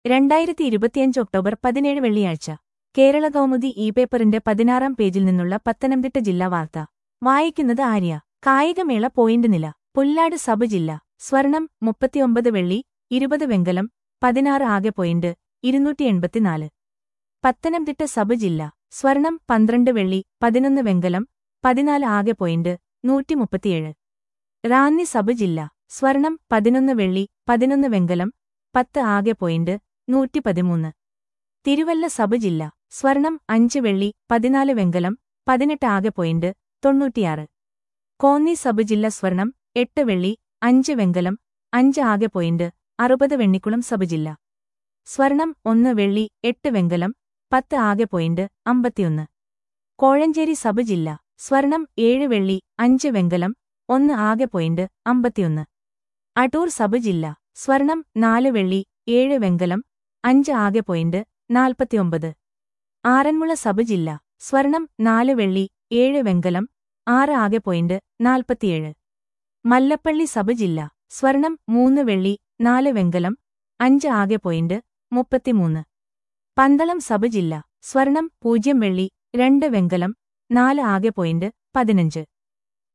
രണ്ടായിരത്തി ഇരുപത്തിയഞ്ച് ഒക്ടോബർ പതിനേഴ് വെള്ളിയാഴ്ച കേരള കൗമുദി ഇ പേപ്പറിന്റെ പതിനാറാം പേജിൽ നിന്നുള്ള പത്തനംതിട്ട ജില്ലാ വാർത്ത വായിക്കുന്നത് ആര്യ കായികമേള പോയിന്റ് നില പുല്ലാട് സബ് ജില്ല സ്വർണം മുപ്പത്തിയൊമ്പത് വെള്ളി ഇരുപത് വെങ്കലം പതിനാറ് ആകെ പോയിന്റ് ഇരുന്നൂറ്റി എൺപത്തിനാല് പത്തനംതിട്ട സബ് ജില്ല സ്വർണം പന്ത്രണ്ട് വെള്ളി പതിനൊന്ന് വെങ്കലം പതിനാല് ആകെ പോയിന്റ് നൂറ്റി മുപ്പത്തിയേഴ് റാന്നി സബ് ജില്ല സ്വർണം പതിനൊന്ന് വെള്ളി പതിനൊന്ന് വെങ്കലം പത്ത് ആകെ പോയിന്റ് നൂറ്റി പതിമൂന്ന് തിരുവല്ല സബ് ജില്ല സ്വർണം അഞ്ച് വെള്ളി പതിനാല് വെങ്കലം പതിനെട്ട് ആകെ പോയിന്റ് തൊണ്ണൂറ്റിയാറ് കോന്നി സബ് ജില്ല സ്വർണം എട്ട് വെള്ളി അഞ്ച് വെങ്കലം അഞ്ച് ആകെ പോയിന്റ് അറുപത് വെണ്ണിക്കുളം സബ് ജില്ല സ്വർണം ഒന്ന് വെള്ളി എട്ട് വെങ്കലം പത്ത് ആകെ പോയിന്റ് അമ്പത്തിയൊന്ന് കോഴഞ്ചേരി സബ് ജില്ല സ്വർണം ഏഴ് വെള്ളി അഞ്ച് വെങ്കലം ഒന്ന് ആകെ പോയിന്റ് അമ്പത്തിയൊന്ന് അടൂർ സബ് ജില്ല സ്വർണം നാല് വെള്ളി ഏഴ് വെങ്കലം അഞ്ച് ആകെ പോയിന്റ് നാൽപ്പത്തിയൊമ്പത് ആറന്മുള സബ് ജില്ല സ്വർണം നാല് വെള്ളി ഏഴ് വെങ്കലം ആറ് ആകെ പോയിന്റ് നാൽപ്പത്തിയേഴ് മല്ലപ്പള്ളി സബ് ജില്ല സ്വർണം മൂന്ന് വെള്ളി നാല് വെങ്കലം അഞ്ച് ആകെ പോയിന്റ് മുപ്പത്തിമൂന്ന് പന്തളം സബ് ജില്ല സ്വർണം പൂജ്യം വെള്ളി രണ്ട് വെങ്കലം നാല് ആകെ പോയിന്റ് പതിനഞ്ച്